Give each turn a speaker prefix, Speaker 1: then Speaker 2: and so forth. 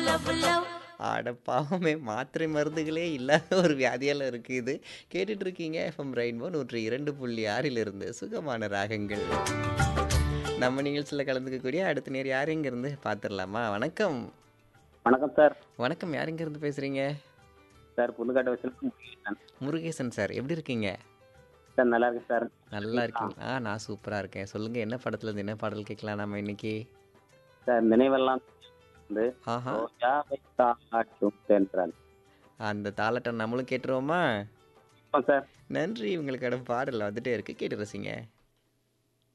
Speaker 1: love, love.
Speaker 2: அட பாவமே மாத்திரை மருந்துகளே இல்லாத ஒரு வியாதியால இருக்கு இது கேட்டுட்டு இருக்கீங்க எஃப்எம் ரெயின்போ நூற்றி இரண்டு புள்ளி ஆறிலிருந்து சுகமான ராகங்கள் நம்ம நிகழ்ச்சியில் கலந்துக்கக்கூடிய அடுத்த நேர் யார் எங்க இருந்து பார்த்துடலாமா வணக்கம்
Speaker 3: வணக்கம் சார்
Speaker 2: வணக்கம் யார் எங்க இருந்து பேசுறீங்க
Speaker 3: சார் புதுக்காட்டு வச்சு
Speaker 2: முருகேசன் சார் எப்படி இருக்கீங்க
Speaker 3: சார் நல்லா இருக்கு சார்
Speaker 2: நல்லா இருக்கீங்க ஆ நான் சூப்பரா இருக்கேன் சொல்லுங்க என்ன படத்துல இருந்து என்ன பாடல் கேட்கலாம் நம்ம இன்னைக்கு
Speaker 3: சார் நினைவெல்லாம் வந்து
Speaker 2: ஆஹா
Speaker 3: ரோஜா வைத்தாட்டும் சென்றால்
Speaker 2: அந்த தாளட்டம் நம்மளும் கேட்டுருவோமா
Speaker 3: சார்
Speaker 2: நன்றி உங்களுக்கான பாடல் வந்துட்டே இருக்கு கேட்டு ரசிங்க